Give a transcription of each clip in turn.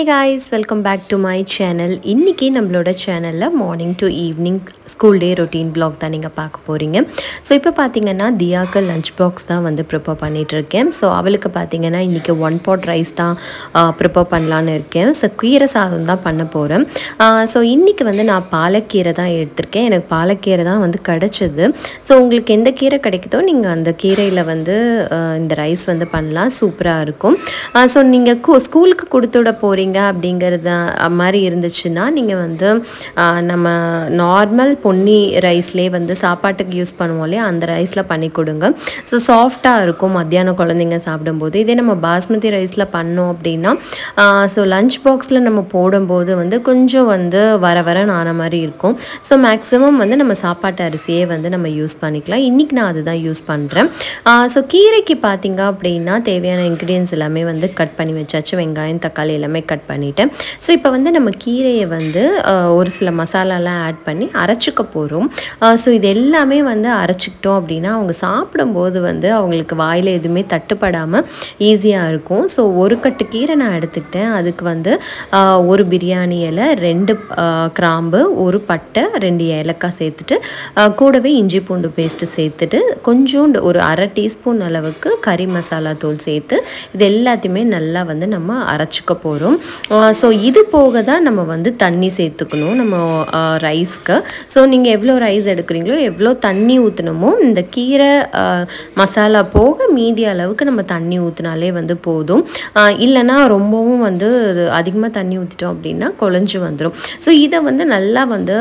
hey guys welcome back to my channel இன்றைக்கி நம்மளோட சேனலில் morning to evening school day routine vlog தான் நீங்கள் பார்க்க போகிறீங்க ஸோ இப்போ பார்த்தீங்கன்னா தியாக்கு லஞ்ச் பாக்ஸ் தான் வந்து ப்ரிப்பேர் பண்ணிகிட்ருக்கேன் ஸோ அவளுக்கு பார்த்தீங்கன்னா இன்றைக்கி ஒன் பாட் ரைஸ் தான் ப்ரிப்பேர் பண்ணலான்னு இருக்கேன் ஸோ கீரை சாதம் தான் பண்ண போகிறேன் ஸோ இன்றைக்கி வந்து நான் பாலக்கீரை தான் எடுத்திருக்கேன் எனக்கு பாலக்கீரை தான் வந்து கிடச்சிது ஸோ உங்களுக்கு எந்த கீரை கிடைக்குதோ நீங்கள் அந்த கீரையில் வந்து ஆஹ் இந்த ரைஸ் வந்து பண்ணலாம் சூப்பராக இருக்கும் ஸோ நீங்கள் ஸ்கூலுக்கு கொடுத்து விட போகிறீங்க அப்படிங்கிறது மாதிரி இருந்துச்சுன்னா நீங்கள் வந்து ஆஹ் நம்ம நார்மல் பொன்னி ரைஸ்லேயே வந்து சாப்பாட்டுக்கு யூஸ் பண்ணுவோம் இல்லையா அந்த ரைஸில் பண்ணி கொடுங்க ஸோ சாஃப்டாக இருக்கும் மத்தியானம் குழந்தைங்க சாப்பிடும்போது இதே நம்ம பாஸ்மதி ரைஸில் பண்ணோம் அப்படின்னா ஸோ லஞ்ச் பாக்ஸில் நம்ம போடும்போது வந்து கொஞ்சம் வந்து வர வர ஆன மாதிரி இருக்கும் ஸோ மேக்ஸிமம் வந்து நம்ம சாப்பாட்டு அரிசியே வந்து நம்ம யூஸ் பண்ணிக்கலாம் இன்றைக்கி நான் அதுதான் யூஸ் பண்ணுறேன் ஸோ கீரைக்கு பார்த்தீங்க அப்படின்னா தேவையான இன்க்ரீடியன்ஸ் எல்லாமே வந்து கட் பண்ணி வச்சாச்சு வெங்காயம் தக்காளி எல்லாமே கட் பண்ணிட்டேன் ஸோ இப்போ வந்து நம்ம கீரையை வந்து ஆஹ் ஒரு சில மசாலாலாம் ஆட் பண்ணி அரைச்சிக்க போகிறோம் ஸோ இது எல்லாமே வந்து அரைச்சிக்கிட்டோம் அப்படின்னா அவங்க சாப்பிடும்போது வந்து அவங்களுக்கு வாயில் எதுவுமே தட்டுப்படாமல் ஈஸியாக இருக்கும் ஸோ ஒரு கட்டு கீரை நான் எடுத்துக்கிட்டேன் அதுக்கு வந்து ஆஹ் ஒரு பிரியாணி இலை ரெண்டு ஆஹ் கிராம்பு ஒரு பட்டை ரெண்டு ஏலக்காய் சேர்த்துட்டு ஆஹ் கூடவே இஞ்சி பூண்டு பேஸ்ட்டு சேர்த்துட்டு கொஞ்சோண்டு ஒரு அரை டீஸ்பூன் அளவுக்கு கறி மசாலா தூள் சேர்த்து இது எல்லாத்தையுமே நல்லா வந்து நம்ம அரைச்சிக்க போகிறோம் ஸோ இது போக தான் நம்ம வந்து தண்ணி சேர்த்துக்கணும் நம்ம ரைஸ்க்கு ஸோ நீங்கள் எவ்வளோ ரைஸ் எடுக்கிறீங்களோ எவ்வளோ தண்ணி ஊற்றணுமோ இந்த கீரை ஆஹ் மசாலா போக மீதி அளவுக்கு நம்ம தண்ணி ஊற்றினாலே வந்து போதும் ஆஹ் இல்லைன்னா ரொம்பவும் வந்து அதிகமாக தண்ணி ஊற்றிட்டோம் அப்படின்னா குழஞ்சி வந்துடும் ஸோ இதை வந்து நல்லா வந்து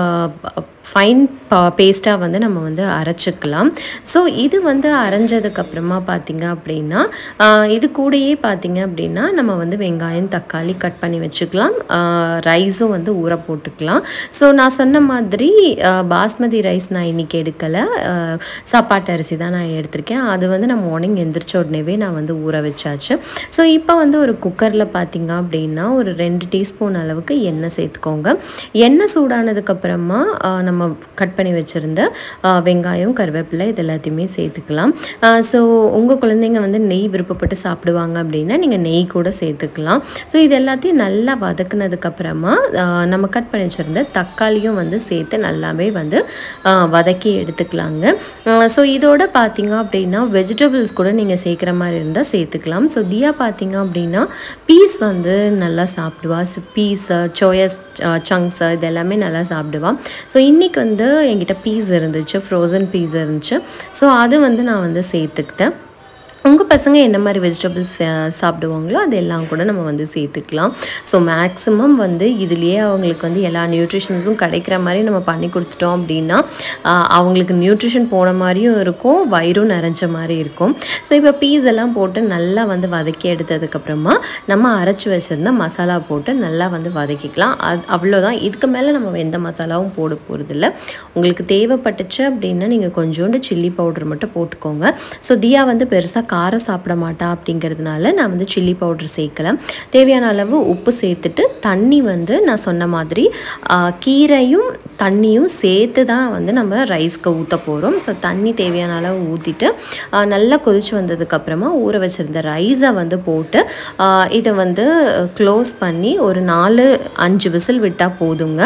ஃபைன் பேஸ்ட்டாக வந்து நம்ம வந்து அரைச்சிக்கலாம் ஸோ இது வந்து அரைஞ்சதுக்கப்புறமா பார்த்தீங்க அப்படின்னா ஆஹ் இது கூடயே பார்த்தீங்க அப்படின்னா நம்ம வந்து வெங்காயம் தக்காளி கட் பண்ணி வச்சுக்கலாம் ரைஸும் வந்து ஊற போட்டுக்கலாம் ஸோ நான் சொன்ன மாதிரி ஆஹ் பாஸ்மதி ரைஸ் நான் இன்றைக்கி எடுக்கலை ஆஹ் சாப்பாட்டு அரிசி தான் நான் எடுத்திருக்கேன் அது வந்து நான் மார்னிங் எந்திரிச்ச உடனேவே நான் வந்து ஊற வச்சாச்சு ஸோ இப்போ வந்து ஒரு குக்கரில் பார்த்தீங்க அப்படின்னா ஒரு ரெண்டு டீஸ்பூன் அளவுக்கு எண்ணெய் சேர்த்துக்கோங்க எண்ணெய் சூடானதுக்கப்புறமா நம்ம கட் பண்ணி வச்சுருந்த வெங்காயம் கருவேப்பிலை இது எல்லாத்தையுமே சேர்த்துக்கலாம் ஸோ உங்கள் குழந்தைங்க வந்து நெய் விருப்பப்பட்டு சாப்பிடுவாங்க அப்படின்னா நீங்கள் நெய் கூட சேர்த்துக்கலாம் ஸோ இது எல்லாத்தையும் நல்லா வதக்குனதுக்கப்புறமா நம்ம கட் பண்ணி வச்சுருந்த தக்காளியும் வந்து சேர்த்து நல்லாவே வந்து ஆஹ் வதக்கி எடுத்துக்கலாங்க ஸோ இதோட பார்த்தீங்க அப்படின்னா வெஜிடபிள்ஸ் கூட நீங்கள் சேர்க்குற மாதிரி இருந்தால் சேர்த்துக்கலாம் ஸோ தியா பார்த்தீங்க அப்படின்னா பீஸ் வந்து நல்லா சாப்பிடுவா பீஸ் சோயஸ் சங்க்ஸ் இது எல்லாமே நல்லா சாப்பிடுவா ஸோ இன்றைக்கி வந்து என்கிட்ட பீஸ் இருந்துச்சு ஃப்ரோசன் பீஸ் இருந்துச்சு ஸோ அது வந்து நான் வந்து சேர்த்துக்கிட்டேன் உங்கள் பசங்க என்ன மாதிரி வெஜிடபிள்ஸ் சாப்பிடுவாங்களோ அது எல்லாம் கூட நம்ம வந்து சேர்த்துக்கலாம் ஸோ மேக்ஸிமம் வந்து இதுலேயே அவங்களுக்கு வந்து எல்லா நியூட்ரிஷன்ஸும் கிடைக்கிற மாதிரி நம்ம பண்ணி கொடுத்துட்டோம் அப்படின்னா ஆஹ் அவங்களுக்கு நியூட்ரிஷன் போன மாதிரியும் இருக்கும் வயிறும் நிறைஞ்ச மாதிரி இருக்கும் ஸோ இப்போ பீஸ் எல்லாம் போட்டு நல்லா வந்து வதக்கி எடுத்ததுக்கப்புறமா நம்ம அரைச்சி வச்சுருந்த மசாலா போட்டு நல்லா வந்து வதக்கிக்கலாம் அது அவ்வளோதான் இதுக்கு மேலே நம்ம எந்த மசாலாவும் போட போகிறதில்ல உங்களுக்கு தேவைப்பட்டுச்சு அப்படின்னா நீங்கள் கொஞ்சோண்டு சில்லி பவுடர் மட்டும் போட்டுக்கோங்க ஸோ தியா வந்து பெருசாக காரம் சாப்பிட மாட்டா அப்படிங்கிறதுனால நான் வந்து சில்லி பவுடர் சேர்க்கல தேவையான அளவு உப்பு சேர்த்துட்டு தண்ணி வந்து நான் சொன்ன மாதிரி ஆஹ், கீரையும் தண்ணியும் சேர்த்து தான் வந்து நம்ம ரைஸ்க்கு ஊற்ற போகிறோம் ஸோ தண்ணி தேவையான அளவு ஊற்றிட்டு நல்லா கொதிச்சு வந்ததுக்கப்புறமா ஊற வச்சுருந்த ரைஸை வந்து போட்டு ஆஹ், இதை வந்து க்ளோஸ் பண்ணி ஒரு நாலு அஞ்சு விசில் விட்டால் போதுங்க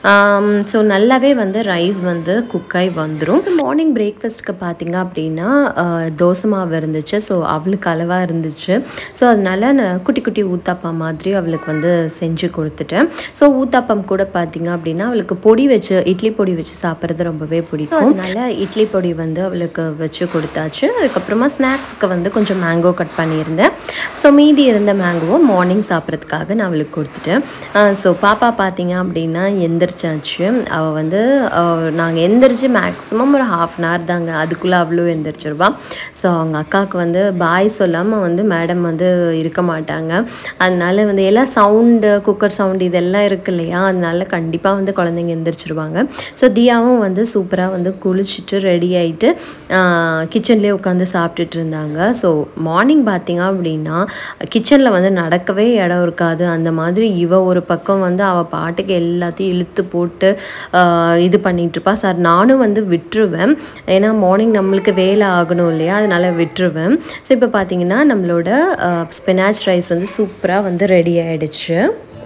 ஸோ நல்லாவே வந்து ரைஸ் வந்து குக்காய் வந்துடும் ஸோ மார்னிங் பிரேக்ஃபாஸ்ட்டுக்கு பார்த்தீங்க அப்படின்னா ஆஹ், தோசை மாவு இருந்துச்சு ஸோ அவளுக்கு அளவாக இருந்துச்சு ஸோ அதனால நான் குட்டி குட்டி ஊத்தாப்பம் மாதிரி அவளுக்கு வந்து செஞ்சு கொடுத்துட்டேன் ஸோ ஊத்தாப்பம் கூட பார்த்தீங்க அப்படின்னா அவளுக்கு பொடி வச்சு இட்லி பொடி வச்சு சாப்பிட்றது ரொம்பவே பிடிக்கும் அதனால இட்லி பொடி வந்து அவளுக்கு வச்சு கொடுத்தாச்சு அதுக்கப்புறமா ஸ்நாக்ஸுக்கு வந்து கொஞ்சம் மேங்கோ கட் பண்ணியிருந்தேன் ஸோ மீதி இருந்த மேங்கோவை மார்னிங் சாப்பிட்றதுக்காக நான் அவளுக்கு கொடுத்துட்டேன் ஸோ பாப்பா பார்த்தீங்க அப்படின்னா எந்திரிச்சாச்சு அவள் வந்து நாங்கள் எந்திரிச்சு மேக்ஸிமம் ஒரு ஹாஃப் அன் ஹவர் தாங்க அதுக்குள்ளே அவ்வளோ எந்திரிச்சிருவா ஸோ அவங்க அக்காவுக்கு வந்து பாய் சொல்லாமல் வந்து மேடம் வந்து இருக்க மாட்டாங்க அதனால வந்து எல்லாம் சவுண்டு குக்கர் சவுண்டு இதெல்லாம் இருக்கு இல்லையா அதனால கண்டிப்பாக வந்து குழந்தைங்க எந்திரிச்சிருவாங்க ஸோ தியாவும் வந்து சூப்பராக வந்து குளிச்சுட்டு ரெடி ஆகிட்டு கிச்சன்லேயே உட்காந்து சாப்பிட்டுட்டு இருந்தாங்க ஸோ மார்னிங் பார்த்தீங்க அப்படின்னா கிச்சனில் வந்து நடக்கவே இடம் இருக்காது அந்த மாதிரி இவ ஒரு பக்கம் வந்து அவள் பாட்டுக்கு எல்லாத்தையும் இழுத்து போட்டு ஆஹ் இது பண்ணிட்டு இருப்பா சார் நானும் வந்து விட்டுருவேன் ஏன்னா மார்னிங் நம்மளுக்கு வேலை ஆகணும் இல்லையா அதனால விட்டுருவேன் ஸோ இப்போ பார்த்தீங்கன்னா நம்மளோட ஸ்பினாச் ரைஸ் வந்து சூப்பராக வந்து ரெடி ஆகிடுச்சு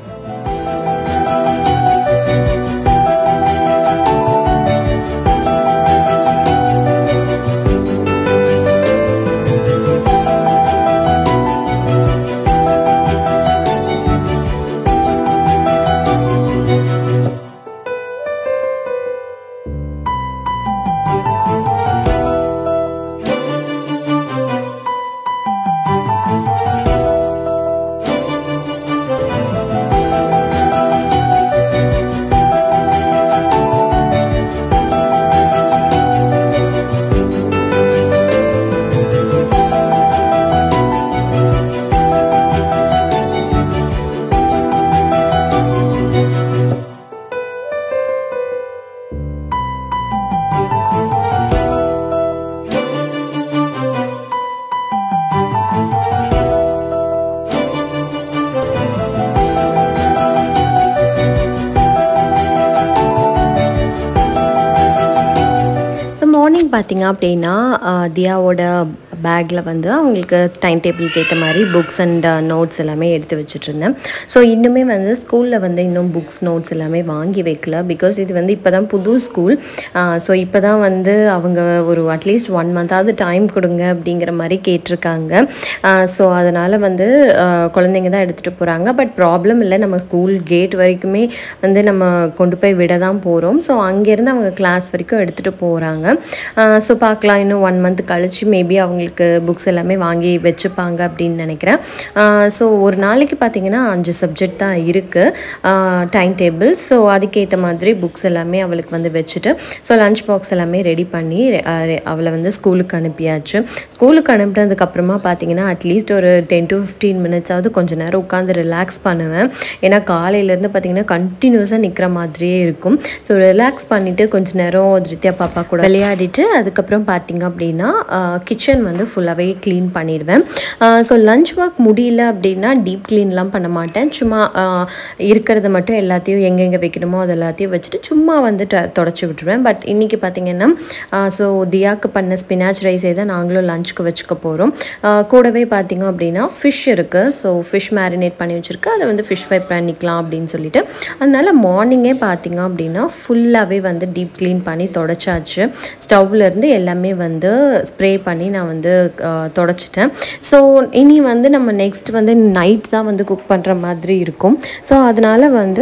ஸோ மார்னிங் பார்த்தீங்க அப்படின்னா ஆஹ், தியாவோட பேக்கில் வந்து அவங்களுக்கு டைம் டேபிளுக்கு ஏற்ற மாதிரி புக்ஸ் அண்ட் நோட்ஸ் எல்லாமே எடுத்து வச்சுட்டு இருந்தேன் ஸோ இன்னுமே வந்து ஸ்கூலில் வந்து இன்னும் புக்ஸ் நோட்ஸ் எல்லாமே வாங்கி வைக்கல பிகாஸ் இது வந்து இப்போ தான் புது ஸ்கூல் ஸோ இப்போ தான் வந்து அவங்க ஒரு அட்லீஸ்ட் ஒன் மந்தாவது டைம் கொடுங்க அப்படிங்கிற மாதிரி கேட்டிருக்காங்க ஸோ அதனால் வந்து ஆஹ், குழந்தைங்க தான் எடுத்துகிட்டு போகிறாங்க பட் ப்ராப்ளம் இல்லை நம்ம ஸ்கூல் கேட் வரைக்குமே வந்து நம்ம கொண்டு போய் விட தான் போகிறோம் ஸோ அங்கேருந்து அவங்க கிளாஸ் வரைக்கும் எடுத்துகிட்டு போகிறாங்க ஸோ பார்க்கலாம் இன்னும் ஒன் மந்த் கழிச்சு மேபி அவங்களுக்கு புக்ஸ் எல்லாமே வாங்கி வச்சுப்பாங்க அப்படின்னு நினைக்கிறேன் ஸோ ஒரு நாளைக்கு பார்த்தீங்கன்னா அஞ்சு சப்ஜெக்ட் தான் இருக்குது டைம் டேபிள் ஸோ அதுக்கேற்ற மாதிரி புக்ஸ் எல்லாமே அவளுக்கு வந்து வச்சுட்டு ஸோ லஞ்ச் பாக்ஸ் எல்லாமே ரெடி பண்ணி அஹ், அவளை வந்து ஸ்கூலுக்கு அனுப்பியாச்சு ஸ்கூலுக்கு அனுப்பினதுக்கப்புறமா பார்த்தீங்கன்னா அட்லீஸ்ட் ஒரு டென் டு ஃபிஃப்டீன் மினிட்ஸாவது கொஞ்ச நேரம் உட்காந்து ரிலாக்ஸ் பண்ணுவேன் ஏன்னா காலையிலேருந்து பார்த்தீங்கன்னா கண்டினியூஸாக நிற்கிற மாதிரியே இருக்கும் ஸோ ரிலாக்ஸ் பண்ணிவிட்டு கொஞ்ச நேரம் திருத்தியா பாப்பா கூட விளையாடிட்டு அதுக்கப்புறம் பார்த்தீங்க அப்படின்னா கிச்சன் வந்து ஃபுல்லாகவே க்ளீன் பண்ணிடுவேன் ஸோ லஞ்ச் ஒர்க் முடியல அப்படின்னா டீப் க்ளீன்லாம் பண்ண மாட்டேன் சும்மா ஆஹ், இருக்கிறத மட்டும் எல்லாத்தையும் எங்கெங்கே வைக்கணுமோ அது எல்லாத்தையும் வச்சுட்டு சும்மா வந்து ட தொடச்சி விட்டுருவேன் பட் இன்றைக்கி பார்த்தீங்கன்னா ஸோ தியாக்கு பண்ண ஸ்பினாச் ரைஸே தான் நாங்களும் லஞ்சுக்கு வச்சுக்க போகிறோம் கூடவே பார்த்தீங்க அப்படின்னா ஃபிஷ் இருக்குது ஸோ ஃபிஷ் மேரினேட் பண்ணி வச்சுருக்கு அதை வந்து ஃபிஷ் ஃப்ரை பண்ணிக்கலாம் அப்படின்னு சொல்லிட்டு அதனால மார்னிங்கே பார்த்தீங்க அப்படின்னா ஃபுல்லாகவே வந்து டீப் க்ளீன் பண்ணி தொடச்சாச்சு ஸ்டவ்ல இருந்து எல்லாமே வந்து ஸ்ப்ரே பண்ணி நான் வந்து அஹ், தொடச்சிட்டேன் ஸோ இனி வந்து நம்ம நெக்ஸ்ட் வந்து நைட் தான் வந்து குக் பண்ணுற மாதிரி இருக்கும் ஸோ அதனால் வந்து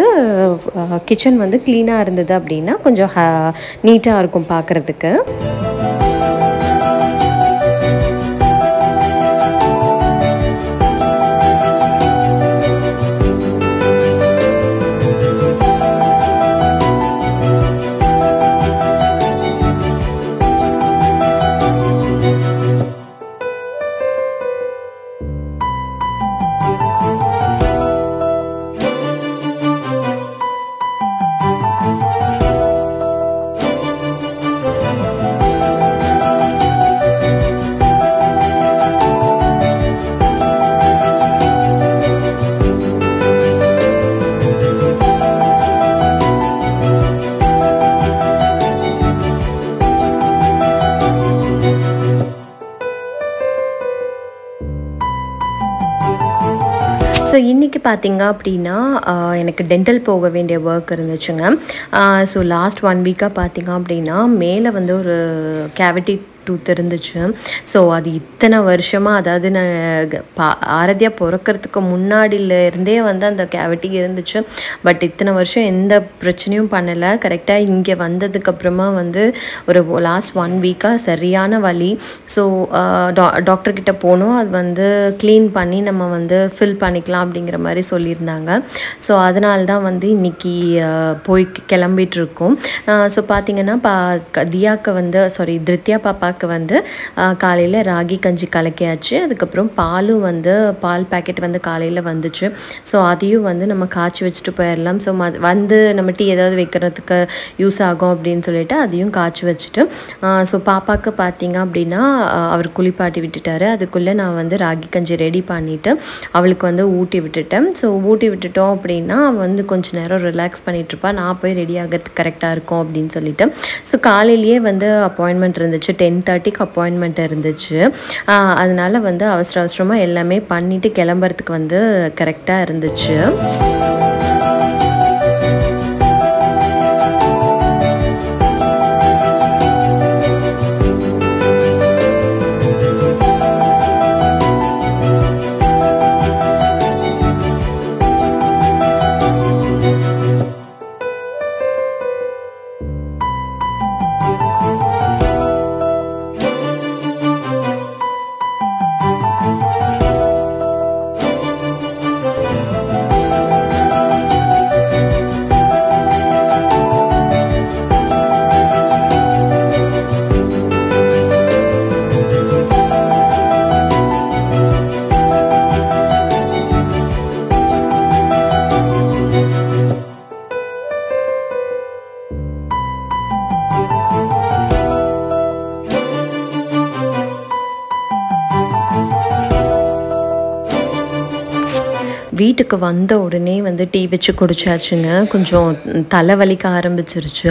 கிச்சன் வந்து க்ளீனாக இருந்தது அப்படின்னா கொஞ்சம் நீட்டாக இருக்கும் பார்க்குறதுக்கு ஸோ இன்றைக்கி பார்த்தீங்க அப்படின்னா ஆஹ், எனக்கு டென்டல் போக வேண்டிய ஒர்க் இருந்துச்சுங்க ஸோ லாஸ்ட் ஒன் வீக்காக பார்த்தீங்க அப்படின்னா மேலே வந்து ஒரு கேவிட்டி டூத் இருந்துச்சு ஸோ அது இத்தனை வருஷமாக அதாவது நான் க- பா ஆரத்தியா பிறக்கறதுக்கு முன்னாடியில இருந்தே வந்து அந்த கேவிட்டி இருந்துச்சு பட் இத்தனை வருஷம் எந்த பிரச்சனையும் பண்ணலை கரெக்டாக இங்கே வந்ததுக்கப்புறமா வந்து ஒரு லாஸ்ட் ஒன் வீக்காக சரியான வலி ஸோ டாக்டர் கிட்ட போனோம் அது வந்து க்ளீன் பண்ணி நம்ம வந்து ஃபில் பண்ணிக்கலாம் அப்படிங்கிற மாதிரி சொல்லியிருந்தாங்க ஸோ அதனால தான் வந்து இன்னைக்கு அஹ், போய் கிளம்பிட்டு இருக்கோம் ஸோ பார்த்தீங்கன்னா பா க- தியாக்கு வந்து சாரி திருத்யா பாப்பாக்கு வந்து காலையில் ராகி கஞ்சி கலக்கியாச்சு அதுக்கப்புறம் பாலும் வந்து பால் பாக்கெட் வந்து காலையில் வந்துச்சு ஸோ அதையும் வந்து நம்ம காய்ச்சி வச்சுட்டு போயிடலாம் ஸோ வந்து நம்ம டீ ஏதாவது வைக்கிறதுக்கு யூஸ் ஆகும் அப்படின்னு சொல்லிட்டு அதையும் காய்ச்சி வச்சுட்டு ஸோ பாப்பாவுக்கு பார்த்தீங்க அப்படின்னா ஆஹ், அவர் குளிப்பாட்டி விட்டுட்டாரு அதுக்குள்ளே நான் வந்து ராகி கஞ்சி ரெடி பண்ணிவிட்டு அவளுக்கு வந்து ஊட்டி விட்டுட்டேன் ஸோ ஊட்டி விட்டுட்டோம் அப்படின்னா அவள் வந்து கொஞ்ச நேரம் ரிலாக்ஸ் பண்ணிகிட்ருப்பா நான் போய் ரெடி ஆகிறதுக்கு கரெக்டாக இருக்கும் அப்படின்னு சொல்லிட்டு ஸோ காலையிலேயே வந்து அப்பாயின்மெண்ட் இருந்துச்சு டென் தேர்ட்டிக்கு அப்பாயின்மெண்ட் இருந்துச்சு ஆஹ் அதனால வந்து அவசர அவசரமாக எல்லாமே பண்ணிட்டு கிளம்புறதுக்கு வந்து கரெக்டாக இருந்துச்சு வீட்டுக்கு வந்த உடனே வந்து டீ வச்சு குடிச்சாச்சுங்க கொஞ்சம் தலைவலிக்க ஆரம்பிச்சிருச்சு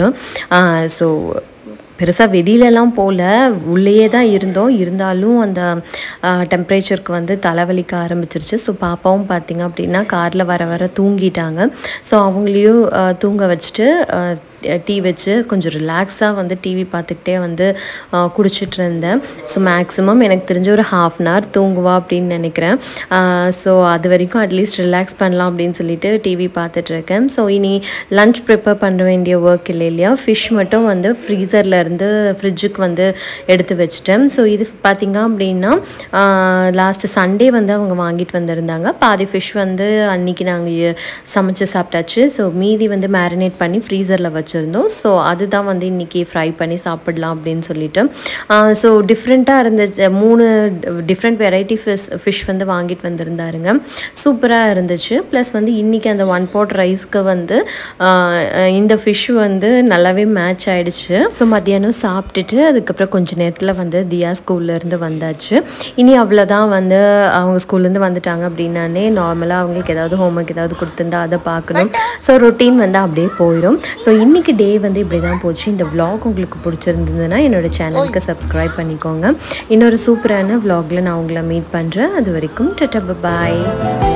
ஸோ பெருசாக வெளியிலலாம் போகல உள்ளேயே தான் இருந்தோம் இருந்தாலும் அந்த டெம்பரேச்சருக்கு வந்து தலைவலிக்க ஆரம்பிச்சிருச்சு ஸோ பாப்பாவும் பார்த்திங்க அப்படின்னா காரில் வர வர தூங்கிட்டாங்க ஸோ அவங்களையும் ஆஹ் தூங்க வச்சுட்டு ஆஹ் டீ வச்சு கொஞ்சம் ரிலாக்ஸாக வந்து டிவி பார்த்துக்கிட்டே வந்து ஆஹ் குடிச்சிட்டு இருந்தேன் ஸோ மேக்ஸிமம் எனக்கு தெரிஞ்ச ஒரு ஹாஃப் அன் ஹவர் தூங்குவா அப்படின்னு நினைக்கிறேன் ஸோ அது வரைக்கும் அட்லீஸ்ட் ரிலாக்ஸ் பண்ணலாம் அப்படின்னு சொல்லிட்டு டிவி பார்த்துட்ருக்கேன் ஸோ இனி லஞ்ச் ப்ரிப்பேர் பண்ண வேண்டிய ஒர்க் இல்லை இல்லையா ஃபிஷ் மட்டும் வந்து ஃப்ரீசரில் இருந்து ஃப்ரிட்ஜுக்கு வந்து எடுத்து வச்சிட்டேன் ஸோ இது பார்த்திங்க அப்படின்னா லாஸ்ட்டு சண்டே வந்து அவங்க வாங்கிட்டு வந்திருந்தாங்க பாதி ஃபிஷ் வந்து அன்னைக்கு நாங்கள் சமைச்சு சாப்பிட்டாச்சு ஸோ மீதி வந்து மேரினேட் பண்ணி ஃப்ரீசரில் வச்சுருந்தோம் ஸோ அதுதான் வந்து இன்றைக்கி ஃப்ரை பண்ணி சாப்பிடலாம் அப்படின்னு சொல்லிட்டு ஸோ டிஃப்ரெண்ட்டாக இருந்துச்சு மூணு டிஃப்ரெண்ட் வெரைட்டி ஃபிஷ் ஃபிஷ் வந்து வாங்கிட்டு வந்திருந்தாருங்க சூப்பராக இருந்துச்சு ப்ளஸ் வந்து இன்றைக்கி அந்த ஒன் பாட் ரைஸ்க்கு வந்து ஆஹ் இந்த ஃபிஷ் வந்து நல்லாவே மேட்ச் ஆயிடுச்சு ஸோ மத்தியானம் சாப்பிட்டுட்டு அதுக்கப்புறம் கொஞ்ச நேரத்தில் வந்து தியா ஸ்கூல்லேருந்து வந்தாச்சு இனி அவ்வளோதான் வந்து அவங்க ஸ்கூல்லேருந்து வந்துட்டாங்க அப்படின்னாலே நார்மலாக அவங்களுக்கு ஏதாவது ஹோம்ஒர்க் ஏதாவது கொடுத்துருந்தா அதை பார்க்கணும் ஸோ ரொட்டீன் வந்து அப்படியே போயிடும் ஸோ இன்றைக்கி டே வந்து இப்படி தான் போச்சு இந்த vlog உங்களுக்கு பிடிச்சிருந்ததுன்னா என்னோட சேனலுக்கு சப்ஸ்கிரைப் பண்ணிக்கோங்க இன்னொரு சூப்பரான vlogல நான் உங்களை மீட் பண்ணுறேன் அது வரைக்கும் டட்டா பாய்